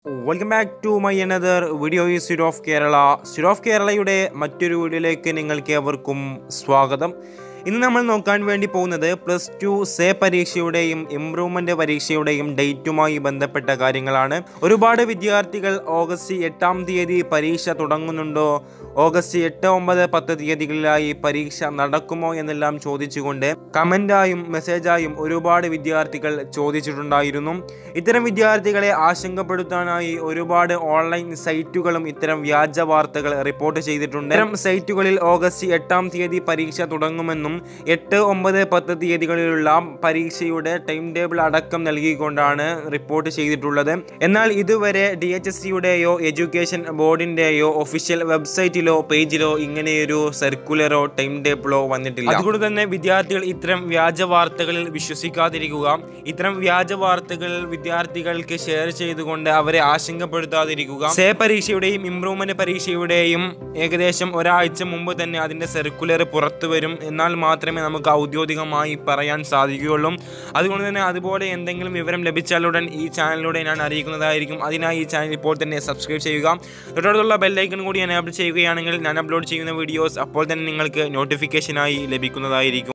welcome back to my another video ഈ stud of Kerala stud of കേരളയുടെ മറ്റൊരു വീഡിയോയിലേക്ക് നിങ്ങൾക്ക് ഏവർക്കും സ്വാഗതം ഇന്ന് നമ്മൾ നോക്കാൻ വേണ്ടി പോകുന്നത് പ്ലസ് ടു സേ പരീക്ഷയുടെയും ഇംപ്രൂവ്മെൻ്റ് പരീക്ഷയുടെയും ഡേറ്റുമായി ബന്ധപ്പെട്ട കാര്യങ്ങളാണ് ഒരുപാട് വിദ്യാർത്ഥികൾ ഓഗസ്റ്റ് എട്ടാം തീയതി പരീക്ഷ തുടങ്ങുന്നുണ്ടോ ഓഗസ്റ്റ് എട്ട് ഒമ്പത് പത്ത് തീയതികളിലായി പരീക്ഷ നടക്കുമോ എന്നെല്ലാം ചോദിച്ചുകൊണ്ട് കമൻ്റായും മെസ്സേജായും ഒരുപാട് വിദ്യാർത്ഥികൾ ചോദിച്ചിട്ടുണ്ടായിരുന്നു ഇത്തരം വിദ്യാർത്ഥികളെ ആശങ്കപ്പെടുത്താനായി ഒരുപാട് ഓൺലൈൻ സൈറ്റുകളും ഇത്തരം വ്യാജ വാർത്തകൾ റിപ്പോർട്ട് ചെയ്തിട്ടുണ്ട് ഇത്തരം സൈറ്റുകളിൽ ഓഗസ്റ്റ് എട്ടാം തീയതി പരീക്ഷ തുടങ്ങുമെന്നും എട്ട് ഒമ്പത് പത്ത് തീയതികളിലുള്ള പരീക്ഷയുടെ ടൈം ടേബിൾ അടക്കം നൽകിക്കൊണ്ടാണ് റിപ്പോർട്ട് ചെയ്തിട്ടുള്ളത് എന്നാൽ ഇതുവരെ ഡി എച്ച് എസ് സിയുടെയോ എഡ്യൂക്കേഷൻ ബോർഡിൻ്റെയോ ഒഫീഷ്യൽ വെബ്സൈറ്റിലോ പേജിലോ ഇങ്ങനെയൊരു സർക്കുലറോ ടൈം ടേബിളോ വന്നിട്ടില്ല അതുകൊണ്ട് തന്നെ വിദ്യാർത്ഥികൾ ഇത്തരം വ്യാജ വാർത്തകളിൽ വിശ്വസിക്കാതിരിക്കുക ഇത്തരം വ്യാജ വാർത്തകൾ വിദ്യാർത്ഥികൾക്ക് ഷെയർ ചെയ്തുകൊണ്ട് അവരെ ആശങ്കപ്പെടുത്താതിരിക്കുക സേ പരീക്ഷയുടെയും ഇംപ്രൂവ്മെന്റ് പരീക്ഷയുടെയും ഏകദേശം ഒരാഴ്ച മുമ്പ് തന്നെ അതിന്റെ സർക്കുലർ പുറത്തു വരും എന്നാൽ മാത്രമേ നമുക്ക് ഔദ്യോഗികമായി പറയാൻ സാധിക്കുകയുള്ളൂ അതുകൊണ്ട് തന്നെ അതുപോലെ എന്തെങ്കിലും വിവരം ലഭിച്ചാലുടൻ ഈ ചാനലിലൂടെ ഞാൻ അറിയിക്കുന്നതായിരിക്കും അതിനായി ഈ ചാനൽ ഇപ്പോൾ തന്നെ സബ്സ്ക്രൈബ് ചെയ്യുക തൊട്ടടുത്തുള്ള ബെല്ലൈക്കൺ കൂടി എനേബിൾ ചെയ്യുകയാണെങ്കിൽ ഞാൻ അപ്ലോഡ് ചെയ്യുന്ന വീഡിയോസ് അപ്പോൾ തന്നെ നിങ്ങൾക്ക് നോട്ടിഫിക്കേഷനായി ലഭിക്കുന്നതായിരിക്കും